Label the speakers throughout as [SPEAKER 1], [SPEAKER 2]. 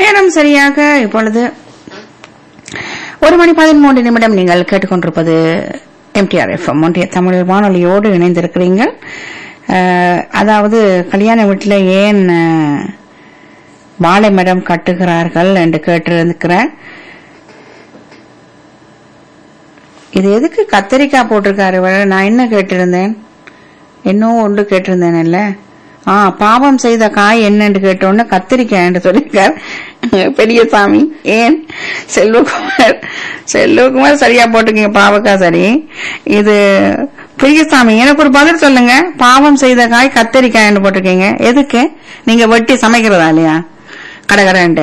[SPEAKER 1] நேரம் சரியாக இப்பொழுது ஒரு மணி பதிமூன்று நிமிடம் நீங்கள் கேட்டுக்கொண்டிருப்பது எம்டிஆர் எஃப்எம் ஒன்றிய தமிழ் வானொலியோடு இணைந்திருக்கிறீங்க அஹ், அதாவது கல்யாண வீட்டில் ஏன் அஹ், வாழை மரம் கட்டுகிறார்கள் என்று கேட்டிருக்கிறேன் இது எதுக்கு கத்தரிக்காய் போட்டிருக்காரு இவர்? நான் என்ன கேட்டிருந்தேன் இன்னும் ஒன்று கேட்டிருந்தேன் இல்ல ஆ பாவம் செய்த காய் என்னன்னு கேட்டோன்னு கத்திரிக்காய்ன்னு சொல்லியிருக்கார் பெரியசாமி ஏன் செல்வகுமார் செல்வகுமார் சரியா போட்டுக்கீங்க பாவக்காய் சரி இது பெரியசாமி எனக்கு ஒரு பதில் சொல்லுங்க பாவம் செய்த காய் கத்திரிக்காய்ன்னு போட்டிருக்கீங்க எதுக்கு நீங்க வெட்டி சமைக்கிறதா இல்லையா கடகடன்ட்டு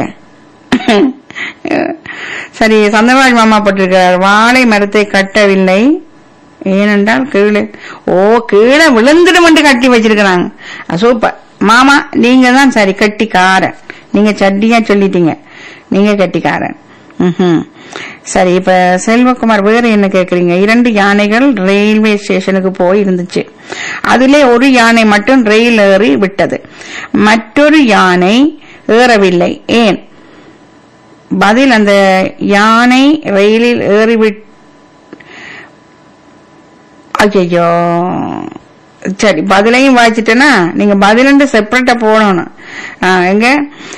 [SPEAKER 1] சரி சந்திரராஜ் மாமா போட்டிருக்கிறார் வாழை மரத்தை கட்டவில்லை ஏனென்றால் கீழே ஓ கீழே விழுந்துடும் என்று கட்டி வச்சிருக்கிறாங்க அஹ் சூப்பர் மாமா நீங்க தான் சரி கட்டிக்காரன் நீங்க சட்டியா சொல்லிட்டீங்க நீங்க கட்டிக்காரன் ம்ஹும். சரி இப்ப செல்வகுமார் வேற என்ன கேக்குறீங்க இரண்டு யானைகள் ரயில்வே ஸ்டேஷனுக்கு போய் இருந்துச்சு அதிலே ஒரு யானை மட்டும் ரயில் ஏறி விட்டது மற்றொரு யானை ஏறவில்லை ஏன் பதில் அந்த யானை ரயிலில் ஏறிவிட் ஐயோ சரி பதிலையும் வாய்ச்சிட்டேன்னா நீங்க பதிலண்டு செப்பரேட்டா போடணும் ஆ, எங்க